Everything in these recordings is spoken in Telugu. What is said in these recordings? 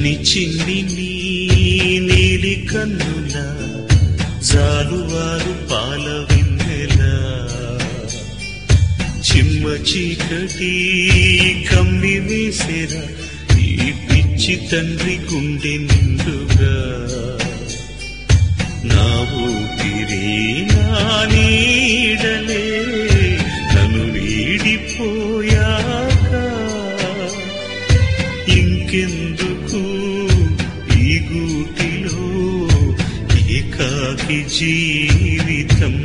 నీ చిన్ని నీ నీలి కన్నుల జాలువారు పాల విన్నెల చిమ్మ చీకటి కమ్మి వేసేరా ఈ పిచ్చి తండ్రి గుండె నిండుగా నా ఊపిరి నా నీడలే నన్ను వీడిపోయాక ఇంకెందుకు ఈ గూటిలో ఏకాకి జీవితం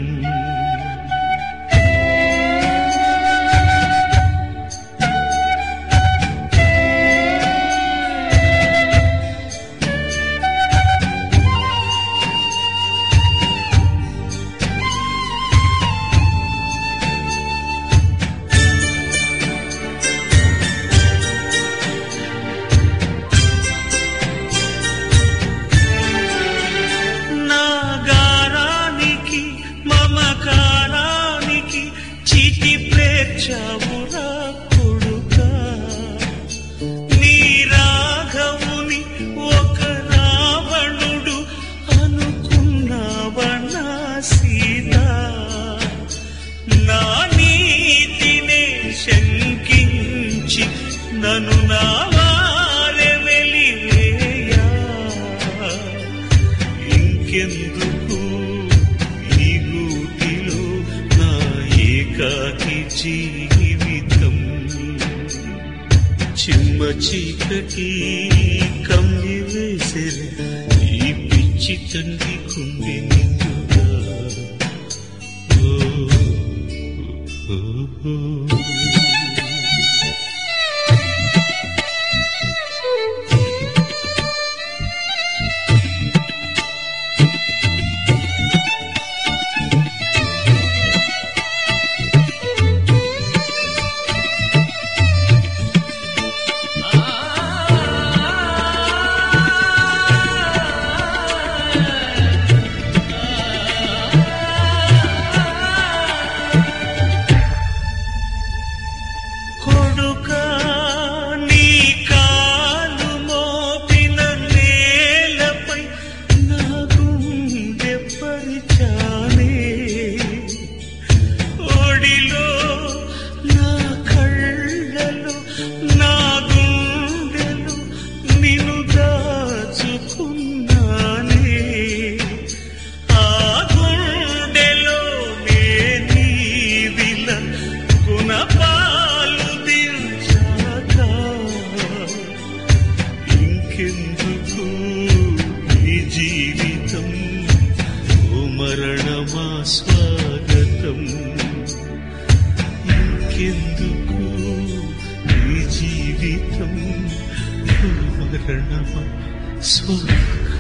నా గారానికి మమకారానికి చీటి ప్రేక్షవురా కొడుకా నీ రాఘవుని ఒక రావణుడు అనుకున్నావనా సీత నా నీతినే శంకించి నన్ను నా వారె వెలివేయా ఇంకెందుకు ఈ గూటిలో నా ఏకాకి జీవితం చిమ్మ చీకటి కమ్మి వేసెర ఈ పిచ్చి తండ్రి కుండి నిండుగా ఓ, ఓ, ఓ, ఓ. కొడుకా నీ కాలు మోపిన నేలపై నా గుండె పరిచానే ఒడిలో నా కళ్ళలో నా గుండెలో నిన్ను దాచుకున్నానే ఆ గుండెలో నే నీవిల గుణపాలు దించాక ఇంకెందుకు ఈ జీవితం ఓ మరణమా స్వాగతం ఇంకెందుకు ఈ జీవితం ఓ మరణమా స్వాగతం